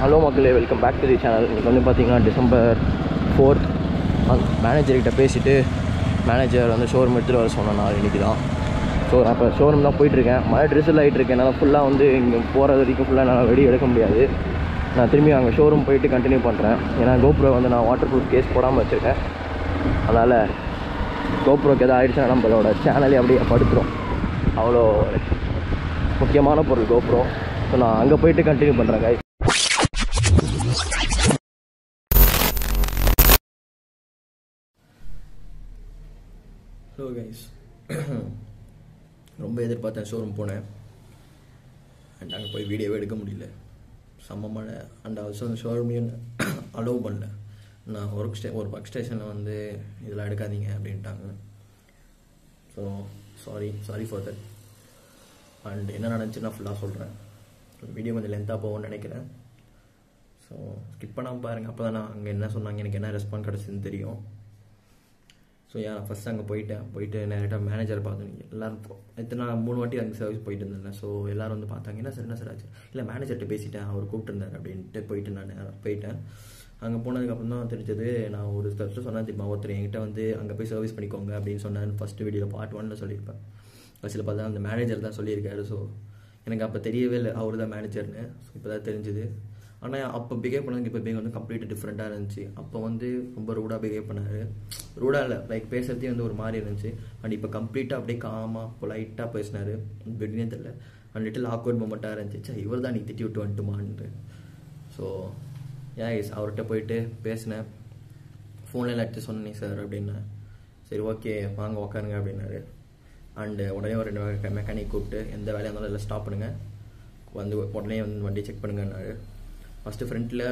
hello மக்களே welcome back to the channel இன்றைக்கி வந்து பார்த்தீங்கன்னா டிசம்பர் ஃபோர்த் மேனேஜர்கிட்ட பேசிவிட்டு மேனேஜர் வந்து ஷோரூம் எடுத்துகிட்டு வர சொன்னேன் நான் இன்றைக்கி தான் ஸோ நான் இப்போ ஷோரூம் தான் போயிட்டுருக்கேன் மழை ட்ரெஸ்ஸில் ஆகிட்டு இருக்கேன் என்னால் ஃபுல்லாக வந்து இங்கே போகிறது வரைக்கும் ஃபுல்லாக என்னால் வெடி எடுக்க முடியாது நான் திரும்பி அங்கே ஷோரூம் போயிட்டு கண்டினியூ பண்ணுறேன் ஏன்னா கோப்ரோ வந்து நான் வாட்டர் ப்ரூஃப் கேஸ் போடாமல் வச்சுருக்கேன் அதனால் கோப்ரோக்கு எதாவது ஆயிடுச்சுன்னா நம்மளோட சேனலே அப்படியே படுத்துரும் அவ்வளோ முக்கியமான பொருள் கோப்ரோ ஸோ நான் அங்கே போயிட்டு கண்டினியூ பண்ணுறேன் guys ஹலோ கைஸ் ரொம்ப எதிர்பார்த்தேன் ஷோரூம் போனேன் அண்ட் அங்கே போய் வீடியோவே எடுக்க முடியல செம்ம மழை அண்ட் ஆல்சோ அந்த ஷோரூமையும் அலோவ் பண்ணல நான் ஒர்க் ஸ்டே ஒரு ஒர்க் ஸ்டேஷனில் வந்து இதெல்லாம் எடுக்காதீங்க அப்படின்ட்டாங்க so sorry sorry for that and என்ன நடந்துச்சு நான் ஃபுல்லாக சொல்கிறேன் வீடியோ கொஞ்சம் லென்த்தாக போகும்னு நினைக்கிறேன் ஸோ ஸ்கிப் பண்ணாமல் பாருங்கள் அப்போ தான் நான் அங்கே என்ன சொன்னாங்க எனக்கு என்ன ரெஸ்பான்ஸ் கிடச்சுன்னு தெரியும் ஸோ ஏன் நான் ஃபஸ்ட் அங்கே போயிட்டேன் போயிட்டு நேரட்டாக மேனேஜர் பார்த்தேன் எல்லாரும் போ- எத்தனை நாள் மூணு வாட்டி அங்கே சர்வீஸ் போயிட்டு இருந்தேன் ஸோ எல்லாரும் வந்து பார்த்தாங்க என்ன சார் என்ன சார் ஆச்சு இல்லை மேனேஜர்கிட்ட பேசிட்டேன் அவர் கூப்பிட்டுருந்தார் அப்படின்ட்டு போயிட்டு நான் போயிட்டேன் அங்கே போனதுக்கப்புறம் தான் தெரிஞ்சது நான் ஒரு ஃபஸ்ட்டு சொன்னேன் தெரியுமா ஒருத்தர் என்கிட்ட வந்து அங்கே போய் சர்வீஸ் பண்ணிக்கோங்க அப்படின்னு சொன்னேன் ஃபஸ்ட்டு வீடியோவில் பார்ட் ஒன்ல சொல்லியிருப்பேன் கடைசியில் பார்த்தா அந்த மேனேஜர் தான் சொல்லியிருக்காரு ஸோ எனக்கு அப்போ தெரியவே இல்லை அவர் தான் மேனேஜர்னு ஸோ இப்போ தான் தெரிஞ்சுது ஆனால் அப்போ பிஹேவ் பண்ணதுக்கு இப்போ பிஹேவ் வந்து கம்ப்ளீட் டிஃப்ரெண்ட்டாக இருந்துச்சு அப்போ வந்து ரொம்ப ரூடாக பிஹேவ் பண்ணாரு ரூடாக இல்லை லைக் பேசுறதே வந்து ஒரு மாதிரி இருந்துச்சு அண்ட் இப்போ கம்ப்ளீட்டாக அப்படியே காமாக பொலைட்டாக பேசினாரு எப்படின்னே தெரில அண்ட் லிட்டில் ஆக்வர்ட் மூமெண்ட்டாக இருந்துச்சு இவர் தான் நீ திட்டி விட்டு வந்துட்டுமான்ட்டு ஸோ ஏஸ் அவர்கிட்ட போயிட்டு பேசினேன் ஃபோனில் எடுத்து சொன்னேன் சார் அப்படின்னேன் சரி ஓகே வாங்க உக்காருங்க அப்படின்னாரு அண்டு உடனே ஒரு ரெண்டு மெக்கானிக் கூப்பிட்டு எந்த வேலையாக இருந்தாலும் எல்லாம் ஸ்டாப் பண்ணுங்க வந்து உடனே வந்து வண்டி செக் பண்ணுங்கன்னாரு ஃபஸ்ட்டு ஃப்ரண்ட்டில்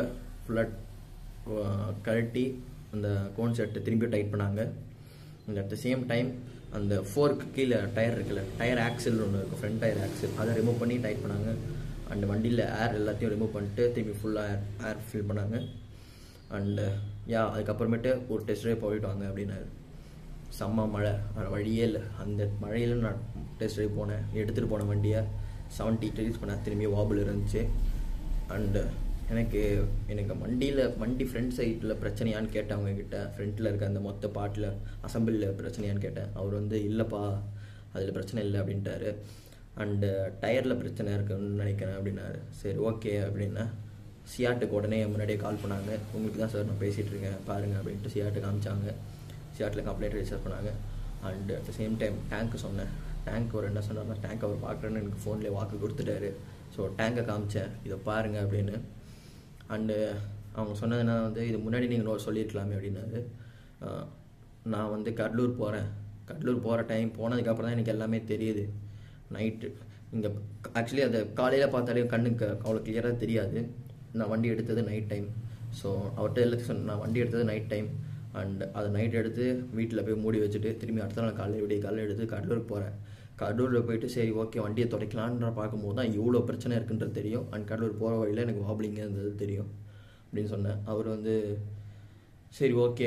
ஃபுல்லாக கழட்டி அந்த கோன் செட்டை திரும்பி டைட் பண்ணாங்க and at the same time அந்த ஃபோர்க்கு கீழே டயர் இருக்குல்ல டயர் ஆக்சில் ஒன்று இருக்கும் ஃப்ரண்ட் டயர் ஆக்சில் அதை ரிமூவ் பண்ணி டைட் பண்ணாங்க அண்ட் வண்டியில் ஏர் எல்லாத்தையும் ரிமூவ் பண்ணிட்டு திரும்பி ஃபுல்லாக ஏர் ஏர் ஃபில் பண்ணாங்க அண்டு யா அதுக்கப்புறமேட்டு ஒரு டெஸ்ட் ட்ரைவ் போயிட்டு வாங்க அப்படின்னாரு செம்ம மழை வேறு வழியே இல்லை அந்த மழையில நான் டெஸ்ட் ட்ரைவ் போனேன் எடுத்துகிட்டு போன வண்டியை செவன்ட்டி ட்ரீஸ் பண்ணேன் திரும்பி வாபிள் இருந்துச்சு அண்டு எனக்கு எனக்கு வண்டியில் வண்டி ஃப்ரண்ட் சைடில் பிரச்சனையான்னு கேட்டேன் அவங்க கிட்ட ஃப்ரண்ட்டில் இருக்க அந்த மொத்த பாட்டில் அசம்பிளில் பிரச்சனையான்னு கேட்டேன் அவர் வந்து இல்லைப்பா அதில் பிரச்சனை இல்லை அப்படின்ட்டாரு அண்டு டயரில் பிரச்சனை இருக்குன்னு நினைக்கிறேன் அப்படின்னாரு சரி ஓகே அப்படின்னா சியாட்டுக்கு உடனே முன்னாடியே கால் பண்ணாங்க உங்களுக்கு தான் சார் நான் பேசிகிட்டு இருக்கேன் பாருங்கள் அப்படின்ட்டு சியாட்டு காமிச்சாங்க சியாட்டில் கம்ப்ளைண்ட் ரிஜிஸ்டர் பண்ணாங்க and at the same time டேங்க்கு சொன்னேன் டேங்க் அவர் என்ன சொன்னார்னா டேங்க் அவர் பார்க்குறேன்னு எனக்கு ஃபோன்லேயே வாக்கு கொடுத்துட்டாரு ஸோ டேங்கை காமிச்சேன் இதை பாருங்க அப்படின்னு அண்டு அவங்க சொன்னது என்ன வந்து இது முன்னாடி நீங்கள் சொல்லியிருக்கலாமே அப்படின்னாரு ஆஹ் நான் வந்து கடலூர் போகிறேன் கடலூர் போகிற டைம் போனதுக்கப்புறம் தான் எனக்கு எல்லாமே தெரியுது நைட்டு இங்கே ஆக்சுவலி அதை காலையில் பார்த்தாலே கண்ணுக்கு அவ்வளோ கிளியராக தெரியாது நான் வண்டி எடுத்தது நைட் டைம் ஸோ அவர்கிட்ட எல்லாத்தையும் சொன்னேன் நான் வண்டி எடுத்தது நைட் டைம் அண்ட் அதை நைட் எடுத்து வீட்டில் போய் மூடி வச்சுட்டு திரும்பி அடுத்த நாள் காலையில் விடிய காலையில் எடுத்து கடலூருக்கு போகிறேன் கடலூரில் போயிட்டு சரி ஓகே வண்டியை துடைக்கலான்ற பார்க்கும்போது தான் இவ்வளோ பிரச்சனை இருக்குன்றது தெரியும் அண்ட் கடலூர் போகிற வழியில் எனக்கு வாப்ளிங்க இருந்தது தெரியும் அப்படின்னு சொன்னேன் அவர் வந்து சரி ஓகே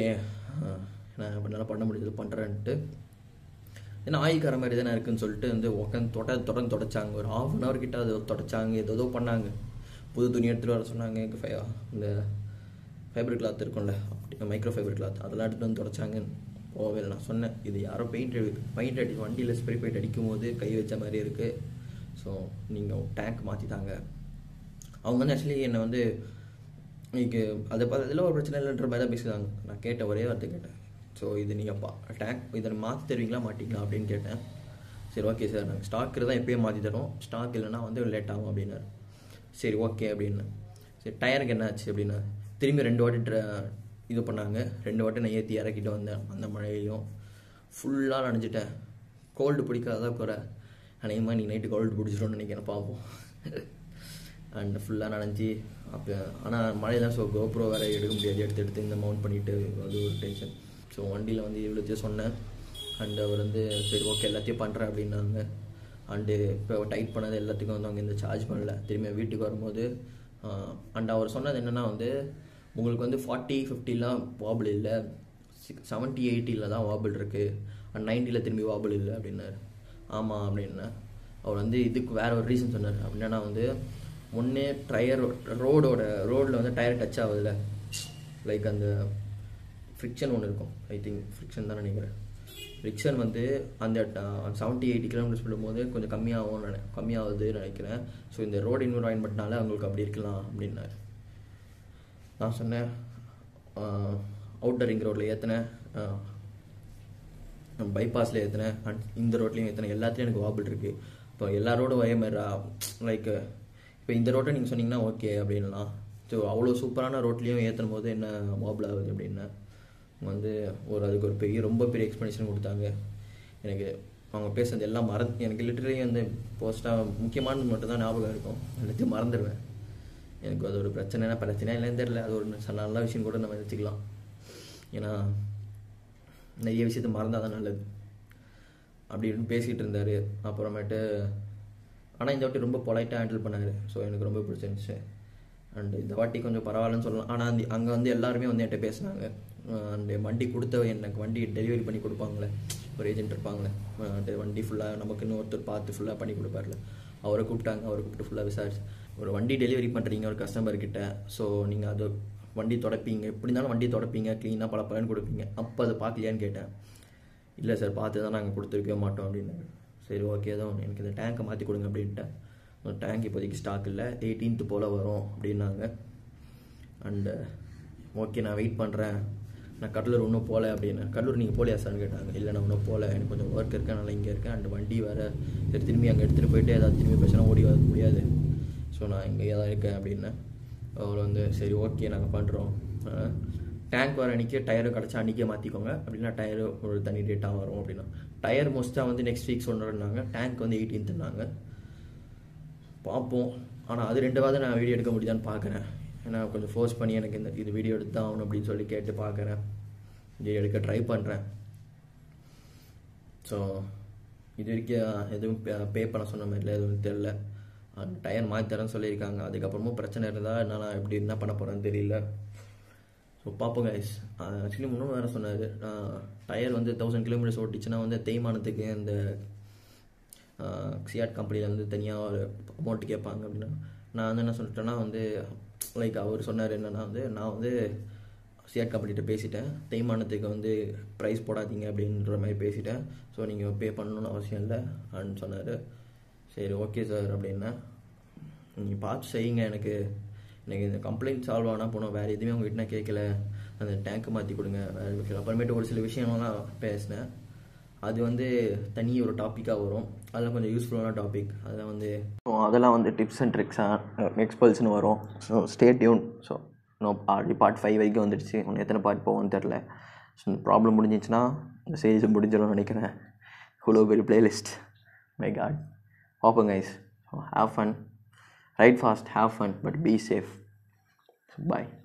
நான் என்னால் பண்ண முடிஞ்சது பண்ணுறேன்ட்டு ஏன்னா ஆயிக்கார மாதிரி தானே இருக்குன்னு சொல்லிட்டு வந்து உட்காந்து தொட தொடர்ந்து தொடச்சாங்க ஒரு ஹாஃப் அன் ஹவர் கிட்ட அது தொடச்சாங்க ஏதோ பண்ணாங்க புது துணி எடுத்துகிட்டு வர சொன்னாங்க எங்கள் ஃபை இந்த ஃபைபர் கிளாத் இருக்கும்ல அப்படி மைக்ரோ ஃபைபர் கிளாத் அதெல்லாம் எடுத்துகிட்டு வந்து தொடச்சாங்க போகவே இல்லை நான் சொன்னேன் இது யாரோ பெயிண்ட் பெயிண்ட் அடி வண்டியில் ஸ்ப்ரே பெயிண்ட் அடிக்கும் போது கை வச்ச மாதிரி இருக்குது ஸோ நீங்கள் டேங்க் மாற்றித்தாங்க அவங்க வந்து ஆக்சுவலி என்னை வந்து இன்னைக்கு அதை பார்த்து அதில் ஒரு பிரச்சனை இல்லைன்ற மாதிரி தான் பேசுகிறாங்க நான் கேட்ட ஒரே வார்த்தை கேட்டேன் ஸோ இது நீங்கள் பா டேங்க் இதை மாற்றி தருவீங்களா மாட்டிங்களா அப்படின்னு கேட்டேன் சரி ஓகே சார் நாங்கள் ஸ்டாக் தான் எப்பயும் மாற்றி தரோம் ஸ்டாக் இல்லைன்னா வந்து லேட் ஆகும் அப்படின்னாரு சரி ஓகே அப்படின்னு சரி டயருக்கு என்ன ஆச்சு அப்படின்னா திரும்பி ரெண்டு வாட்டி ட்ர இது பண்ணாங்க ரெண்டு வாட்டி நான் ஏற்றி இறக்கிட்டு வந்தேன் அந்த மழையிலையும் ஃபுல்லாக நனைஞ்சிட்டேன் கோல்டு பிடிக்காத குறை அநேகமாக நீ நைட்டு கோல்டு பிடிச்சிட்டோன்னு நினைக்கிறேன் பார்ப்போம் அண்ட் ஃபுல்லாக நனைஞ்சி அப்போ ஆனால் மழை தான் ஸோ கோப்ரோ வேறு எடுக்க முடியாது எடுத்து எடுத்து இந்த மவுண்ட் பண்ணிவிட்டு அது ஒரு டென்ஷன் ஸோ வண்டியில் வந்து இவ்வளோத்தையும் சொன்னேன் அண்ட் அவர் வந்து சரி ஓகே எல்லாத்தையும் பண்ணுறேன் அப்படின்னாங்க அண்டு இப்போ டைட் பண்ணது எல்லாத்துக்கும் வந்து அவங்க இந்த சார்ஜ் பண்ணல திரும்பி வீட்டுக்கு வரும்போது அண்ட் அவர் சொன்னது என்னென்னா வந்து உங்களுக்கு வந்து ஃபார்ட்டி ஃபிஃப்டிலாம் வாபிள் இல்லை சிக்ஸ் செவன்ட்டி எயிட்டியில் தான் வாபிள் இருக்குது அண்ட் நைன்ட்டியில் திரும்பி வாபிள் இல்லை அப்படின்னாரு ஆமாம் அப்படின்னேன் அவர் வந்து இதுக்கு வேற ஒரு ரீசன் சொன்னார் அப்படின்னா வந்து ஒன்று டயர் ரோடோட ரோடில் வந்து டயர் டச் ஆகுதுல்ல லைக் அந்த ஃப்ரிக்ஷன் ஒன்று இருக்கும் ஐ திங்க் ஃப்ரிக்ஷன் தான் நினைக்கிறேன் ஃப்ரிக்ஷன் வந்து அந்த செவன்ட்டி எயிட்டி கிலோமீட்டர்ஸ் விடும்போது கொஞ்சம் கம்மியாகும் நினை கம்மியாகுதுன்னு நினைக்கிறேன் ஸோ இந்த ரோடு என்விரான்மெண்ட்னால அவங்களுக்கு அப்படி இருக்கலாம் அப்படின்னாரு நான் சொன்னேன் அவுட்டர் ரிங் ரோட்டில் ஏற்றினேன் பைபாஸில் ஏற்றினேன் அண்ட் இந்த ரோட்லேயும் ஏற்றினேன் எல்லாத்துலேயும் எனக்கு வாபிள் இருக்குது இப்போ எல்லா ரோடும் ஒரே மாதிரிடா லைக் இப்போ இந்த ரோட்டை நீங்கள் சொன்னீங்கன்னா ஓகே அப்படின்லாம் ஸோ அவ்வளோ சூப்பரான ரோட்லேயும் ஏற்றும் போது என்ன வாபிள் ஆகுது அப்படின்னா வந்து ஒரு அதுக்கு ஒரு பெரிய ரொம்ப பெரிய எக்ஸ்ப்ளனேஷன் கொடுத்தாங்க எனக்கு அவங்க பேசுனது எல்லாம் மறந்து எனக்கு லிட்டரலி வந்து போஸ்ட்டாக முக்கியமானது மட்டும் தான் ஞாபகம் இருக்கும் எல்லாத்தையும் மறந்துடுவேன் எனக்கு அது ஒரு பிரச்சனைனா பிரச்சனையா இல்லைன்னு தெரியல அது ஒரு ச- நல்ல விஷயம் கூட நம்ம வச்சுக்கலாம் ஏன்னா நிறைய விஷயத்த மறந்தால் தான் நல்லது அப்படின்னு பேசிகிட்டு இருந்தார் அப்புறமேட்டு ஆனால் இந்த வாட்டி ரொம்ப பொலைட்டாக ஹேண்டில் பண்ணார் ஸோ எனக்கு ரொம்ப பிடிச்சிருந்துச்சு அண்ட் இந்த வாட்டி கொஞ்சம் பரவாயில்லன்னு சொல்லலாம் ஆனால் அந்த அங்கே வந்து எல்லாருமே வந்து என்கிட்ட பேசினாங்க அண்ட் வண்டி கொடுத்த எனக்கு வண்டி டெலிவரி பண்ணி கொடுப்பாங்களே ஒரு ஏஜென்ட் இருப்பாங்களே அண்ட் வண்டி ஃபுல்லாக நமக்குன்னு ஒருத்தர் பார்த்து ஃபுல்லாக பண்ணி கொடுப்பார்ல அவரை கூப்பிட்டாங்க அவரை கூப்பிட்டு ஃபுல்லாக விசாரிச்சு ஒரு வண்டி டெலிவரி பண்ணுறீங்க ஒரு கஸ்டமர் கிட்ட ஸோ நீங்கள் அது வண்டி தொடப்பீங்க எப்படி இருந்தாலும் வண்டி தொடப்பீங்க க்ளீனாக பல பலன்னு கொடுப்பீங்க அப்போ அதை பார்க்கலையான்னு கேட்டேன் இல்லை சார் பார்த்து தான் நாங்கள் கொடுத்துருக்கவே மாட்டோம் அப்படின்னாரு சரி ஓகே தான் எனக்கு இந்த டேங்கை மாற்றி கொடுங்க அப்படின்ட்டேன் டேங்க் இப்போதைக்கு ஸ்டாக் இல்லை எயிட்டீன்த்து போல் வரும் அப்படின்னாங்க அண்டு ஓகே நான் வெயிட் பண்ணுறேன் நான் கடலூர் இன்னும் போகல அப்படின்னு கடலூர் நீங்கள் போகலையா சார்னு கேட்டாங்க இல்லை நான் இன்னும் போகல எனக்கு கொஞ்சம் ஒர்க் இருக்கேன் நல்லா இங்கே இருக்கேன் அண்ட் வண்டி வேறு சரி திரும்பி அங்கே எடுத்துகிட்டு போயிட்டு ஏதாவது திரும்பி பிரச்சனை ஓடி வர முடியாது ஸோ நான் இங்கேயே தான் இருக்கேன் அப்படின்னேன் அவர் வந்து சரி ஓகே நாங்கள் பண்ணுறோம் டேங்க் வர அன்றைக்கி டயரும் கிடச்சா அன்றைக்கே மாற்றிக்கோங்க அப்படின்னா டயரு ஒரு தனி டேட்டாக வரும் அப்படின்னா டயர் மோஸ்ட்டாக வந்து நெக்ஸ்ட் வீக் சொல்கிறேன்னாங்க டேங்க் வந்து எயிட்டீன்த்துனாங்க பார்ப்போம் ஆனால் அது ரெண்டாவது நான் வீடியோ எடுக்க முடியுதான்னு பார்க்குறேன் ஏன்னா கொஞ்சம் ஃபோர்ஸ் பண்ணி எனக்கு இந்த இது வீடியோ எடுத்து தான் ஆகணும் அப்படின்னு சொல்லி கேட்டு பார்க்குறேன் வீடியோ எடுக்க ட்ரை பண்ணுறேன் ஸோ இது வரைக்கும் எதுவும் பே பண்ண சொன்ன மாதிரில எதுவும் தெரில டயர் மாற்றி தரேன்னு சொல்லியிருக்காங்க அதுக்கப்புறமும் பிரச்சனை இருந்தால் நான் எப்படி என்ன பண்ண போகிறேன்னு தெரியல ஸோ பார்ப்போம் கைஸ் ஆக்சுவலி முன்னும் வேறு சொன்னார் டயர் வந்து தௌசண்ட் கிலோமீட்டர்ஸ் ஓட்டிச்சுன்னா வந்து தேய்மானத்துக்கு இந்த சியாட் கம்பெனியில் வந்து தனியாக ஒரு அமௌண்ட் கேட்பாங்க அப்படின்னா நான் வந்து என்ன சொல்லிட்டேன்னா வந்து லைக் அவர் சொன்னார் என்னன்னா வந்து நான் வந்து சியாட் கம்பெனிகிட்ட பேசிட்டேன் தேய்மானத்துக்கு வந்து ப்ரைஸ் போடாதீங்க அப்படின்ற மாதிரி பேசிட்டேன் ஸோ நீங்கள் பே பண்ணணும்னு அவசியம் இல்லை அப்படின்னு சொன்னார் சரி ஓகே சார் அப்படின்னா நீங்கள் பார்த்து செய்யுங்க எனக்கு எனக்கு இந்த கம்ப்ளைண்ட் சால்வ் ஆனால் போனோம் வேறு எதுவுமே உங்ககிட்ட நான் கேட்கல அந்த டேங்க்கு மாற்றி கொடுங்க வேறு விஷயம் அப்புறமேட்டு ஒரு சில விஷயம்லாம் பேசினேன் அது வந்து தனி ஒரு டாப்பிக்காக வரும் அதெல்லாம் கொஞ்சம் யூஸ்ஃபுல்லான டாபிக் அதெல்லாம் வந்து ஸோ அதெல்லாம் வந்து டிப்ஸ் அண்ட் ட்ரிக்ஸாக எக்ஸ்பல்ஸ்னு வரும் so stay tuned so no already part five வரைக்கும் வந்துடுச்சு இன்னும் எத்தனை பார்ட் போகும்னு தெரில ஸோ இந்த ப்ராப்ளம் முடிஞ்சிச்சுன்னா இந்த சீரீஸ் முடிஞ்சிடும்னு நினைக்கிறேன் இவ்வளோ பெரிய பிளேலிஸ்ட் மை காட் பார்ப்போம் guys have fun ride fast have fun but be safe bye